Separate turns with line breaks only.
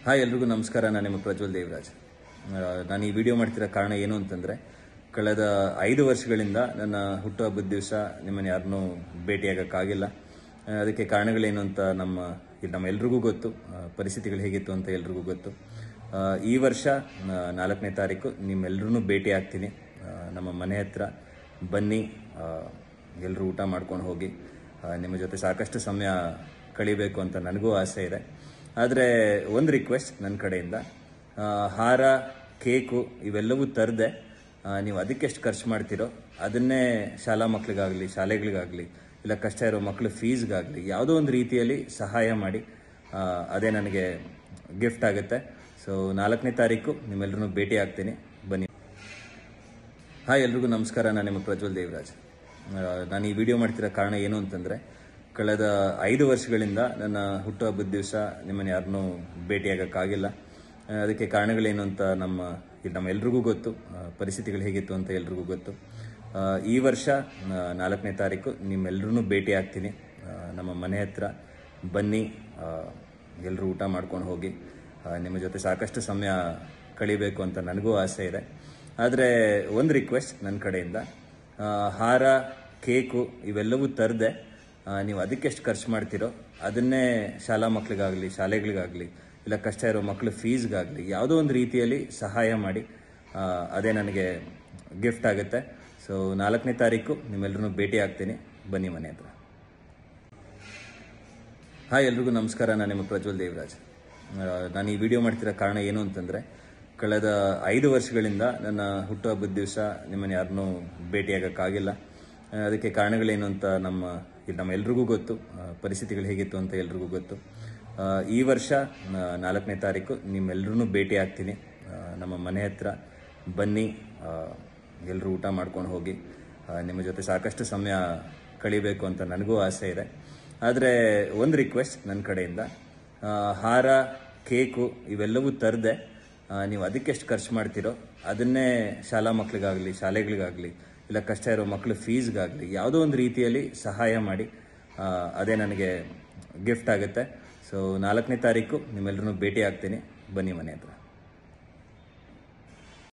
hi ಎಲ್ರಿಗೂ ನಮಸ್ಕಾರ ನಾನು ನಿಮ್ಮ ಪ್ರಜ್ವಲ್ ದೇವರಾಜ್ ಆ, ನಾನು ಈ ವಿಡಿಯೋ ಮಾಡ್ತಿರೋ ಕಾರಣ ಏನು ಅಂತಂದರೆ ಕಳೆದ ಐದು ವರ್ಷಗಳಿಂದ ನನ್ನ ಹುಟ್ಟುಹಬ್ಬದ ದಿವಸ ನಿಮ್ಮನ್ನು ಯಾರನ್ನೂ ಭೇಟಿಯಾಗೋಕ್ಕಾಗಿಲ್ಲ ಆ, ಅದಕ್ಕೆ ಕಾರಣಗಳೇನು ಅಂತ ನಮ್ಮ ಇದು ನಮ್ಮ ಎಲ್ರಿಗೂ ಗೊತ್ತು ಆ, ಪರಿಸ್ಥಿತಿಗಳು ಹೇಗಿತ್ತು ಅಂತ ಎಲ್ರಿಗೂ ಗೊತ್ತು ಆ, ಈ ವರ್ಷ ಆ, ನಾಲ್ಕನೇ ತಾರೀಕು ನಿಮ್ಮೆಲ್ಲರೂ ಭೇಟಿ ಆಗ್ತೀನಿ ಆ, ನಮ್ಮ ಮನೆ ಹತ್ರ ಬನ್ನಿ ಎಲ್ಲರೂ ಊಟ ಮಾಡ್ಕೊಂಡು ಹೋಗಿ ಆ, ನಿಮ್ಮ ಜೊತೆ ಸಾಕಷ್ಟು ಸಮಯ ಕಳಿಬೇಕು ಅಂತ ನನಗೂ ಆಸೆ ಇದೆ ಆದರೆ ಒಂದು ರಿಕ್ವೆಸ್ಟ್ ನನ್ನ ಕಡೆಯಿಂದ ಆ, ಹಾರ ಕೇಕು ಇವೆಲ್ಲವೂ ತರದೆ ನೀವು ಅದಕ್ಕೆಷ್ಟು ಖರ್ಚು ಮಾಡ್ತೀರೋ ಅದನ್ನೇ ಶಾಲಾ ಮಕ್ಕಳಿಗಾಗಲಿ ಶಾಲೆಗಳಿಗಾಗಲಿ ಇಲ್ಲ ಕಷ್ಟ ಇರೋ ಮಕ್ಕಳ ಫೀಸ್ಗಾಗಲಿ ಯಾವುದೋ ಒಂದು ರೀತಿಯಲ್ಲಿ ಸಹಾಯ ಮಾಡಿ ಆ, ಅದೇ ನನಗೆ ಗಿಫ್ಟ್ ಆಗುತ್ತೆ ಸೊ ನಾಲ್ಕನೇ ತಾರೀಕು ನಿಮ್ಮೆಲ್ಲರೂ ಭೇಟಿ ಆಗ್ತೀನಿ ಬನ್ನಿ ಹಾಯ್ ಎಲ್ರಿಗೂ ನಮಸ್ಕಾರ ನಾನು ನಿಮ್ಮ ಪ್ರಜ್ವಲ್ ದೇವರಾಜ್ ಆ, ನಾನು ಈ ವಿಡಿಯೋ ಮಾಡ್ತಿರೋ ಕಾರಣ ಏನು ಅಂತಂದರೆ ಕಳೆದ ಐದು ವರ್ಷಗಳಿಂದ ನನ್ನ ಹುಟ್ಟುಹಬ್ಬದ ದಿವಸ ನಿಮ್ಮನ್ನು ಯಾರನ್ನೂ ಭೇಟಿಯಾಗೋಕ್ಕಾಗಿಲ್ಲ ಆ, ಅದಕ್ಕೆ ಕಾರಣಗಳೇನು ಅಂತ ನಮ್ಮ ಇದು ನಮ್ಮ ಎಲ್ರಿಗೂ ಗೊತ್ತು ಆ, ಪರಿಸ್ಥಿತಿಗಳು ಹೇಗಿತ್ತು ಅಂತ ಎಲ್ರಿಗೂ ಗೊತ್ತು ಆ, ಈ ವರ್ಷ ಆ, ನಾಲ್ಕನೇ ತಾರೀಕು ನಿಮ್ಮೆಲ್ಲರೂ ಭೇಟಿ ಆಗ್ತೀನಿ ಆ, ನಮ್ಮ ಮನೆ ಹತ್ರ ಬನ್ನಿ ಎಲ್ಲರೂ ಊಟ ಮಾಡ್ಕೊಂಡು ಹೋಗಿ ಆ, ನಿಮ್ಮ ಜೊತೆ ಸಾಕಷ್ಟು ಸಮಯ ಕಳಿಬೇಕು ಅಂತ ನನಗೂ ಆಸೆ ಇದೆ ಆದರೆ ಒಂದು ರಿಕ್ವೆಸ್ಟ್ ನನ್ನ ಕಡೆಯಿಂದ ಆ, ಹಾರ ಕೇಕು ಇವೆಲ್ಲವೂ ತರದೆ ನೀವು ಅದಕ್ಕೆಷ್ಟು ಖರ್ಚು ಮಾಡ್ತೀರೋ ಅದನ್ನೇ ಶಾಲಾ ಮಕ್ಕಳಿಗಾಗಲಿ ಶಾಲೆಗಳಿಗಾಗಲಿ ಇಲ್ಲ ಕಷ್ಟ ಇರೋ ಮಕ್ಕಳ ಫೀಸ್ಗಾಗಲಿ ಯಾವುದೋ ಒಂದು ರೀತಿಯಲ್ಲಿ ಸಹಾಯ ಮಾಡಿ ಆ, ಅದೇ ನನಗೆ ಗಿಫ್ಟ್ ಆಗುತ್ತೆ ಸೊ ನಾಲ್ಕನೇ ತಾರೀಕು ನಿಮ್ಮೆಲ್ಲರೂ ಭೇಟಿ ಆಗ್ತೀನಿ ಬನ್ನಿ ಮನೆ ಹತ್ರ ಹಾಯ್ ಎಲ್ರಿಗೂ ನಮಸ್ಕಾರ ನಾನು ನಿಮ್ಮ ಪ್ರಜ್ವಲ್ ದೇವರಾಜ್ ಆ, ನಾನು ಈ ವಿಡಿಯೋ ಮಾಡ್ತಿರೋ ಕಾರಣ ಏನು ಅಂತಂದರೆ ಕಳೆದ ಐದು ವರ್ಷಗಳಿಂದ ನನ್ನ ಹುಟ್ಟುಹಬ್ಬದ ದಿವಸ ನಿಮ್ಮನ್ನು ಯಾರನ್ನೂ ಭೇಟಿಯಾಗೋಕ್ಕಾಗಿಲ್ಲ ಆ, ಅದಕ್ಕೆ ಕಾರಣಗಳೇನು ಅಂತ ನಮ್ಮ ಇದು ನಮ್ಮ ಎಲ್ರಿಗೂ ಗೊತ್ತು ಆ, ಪರಿಸ್ಥಿತಿಗಳು ಹೇಗಿತ್ತು ಅಂತ ಎಲ್ರಿಗೂ ಗೊತ್ತು ಆ, ಈ ವರ್ಷ ಆ, ನಾಲ್ಕನೇ ತಾರೀಕು ನಿಮ್ಮೆಲ್ಲರೂ ಭೇಟಿ ಆಗ್ತೀನಿ ಆ, ನಮ್ಮ ಮನೆ ಹತ್ರ ಬನ್ನಿ ಎಲ್ಲರೂ ಊಟ ಮಾಡ್ಕೊಂಡು ಹೋಗಿ ಆ, ನಿಮ್ಮ ಜೊತೆ ಸಾಕಷ್ಟು ಸಮಯ ಕಳಿಬೇಕು ಅಂತ ನನಗೂ ಆಸೆ ಇದೆ ಆದರೆ ಒಂದು ರಿಕ್ವೆಸ್ಟ್ ನನ್ನ ಕಡೆಯಿಂದ ಆ, ಹಾರ ಕೇಕು ಇವೆಲ್ಲವೂ ತರದೆ ನೀವು ಅದಕ್ಕೆಷ್ಟು ಖರ್ಚು ಮಾಡ್ತೀರೋ ಅದನ್ನೇ ಶಾಲಾ ಮಕ್ಕಳಿಗಾಗಲಿ ಶಾಲೆಗಳಿಗಾಗಲಿ ಇಲ್ಲ ಕಷ್ಟ ಇರೋ ಮಕ್ಕಳ ಫೀಸ್ಗಾಗಲಿ ಯಾವುದೋ ಒಂದು ರೀತಿಯಲ್ಲಿ ಸಹಾಯ ಮಾಡಿ ಆ, ಅದೇ ನನಗೆ ಗಿಫ್ಟ್ ಆಗುತ್ತೆ ಸೊ ನಾಲ್ಕನೇ ತಾರೀಕು ನಿಮ್ಮೆಲ್ಲರೂ ಭೇಟಿ ಆಗ್ತೀನಿ ಬನ್ನಿ ಮನೆ ಹತ್ರ